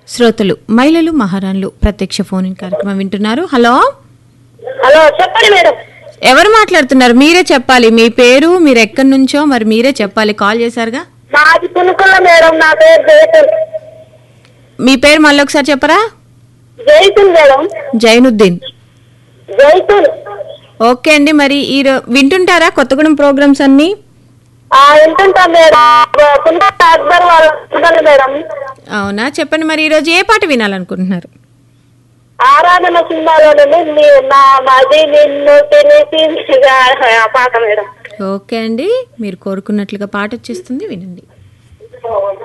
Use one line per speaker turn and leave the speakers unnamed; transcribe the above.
శ్రోతలు మహిళలు మహారాణులు ప్రత్యక్ష ఫోన్ ఇన్ కార్యక్రమం వింటున్నారు హలో
హలో చెప్పండి మేడం
ఎవరు మాట్లాడుతున్నారు మీరే చెప్పాలి మీ పేరు మీరు ఎక్కడి నుంచో మరి మీరే చెప్పాలి కాల్ చేశారుగా
మాది పునుకుల మేడం నా పేరు జైతుల్
మీ పేరు మళ్ళీ ఒకసారి చెప్పరా
జైతుల్ మేడం
జైనుద్దీన్
జైతుల్
ఓకే అండి మరి ఈ రో- వింటుంటారా కొత్తగూడెం ప్రోగ్రామ్స్ అన్ని
ఆ వింటుంటా మేడం పునుకుల అక్బర్ వాళ్ళు ఉండాలి మేడం
అవునా చెప్పండి మరి ఈరోజు ఏ పాట వినాలనుకుంటున్నారు
ఆరాధన సినిమాలో నుండి నీ నా మది నిన్ను తెలిసి ఆ పాట మేడం
ఓకే అండి మీరు కోరుకున్నట్లుగా పాట వచ్చేస్తుంది వినండి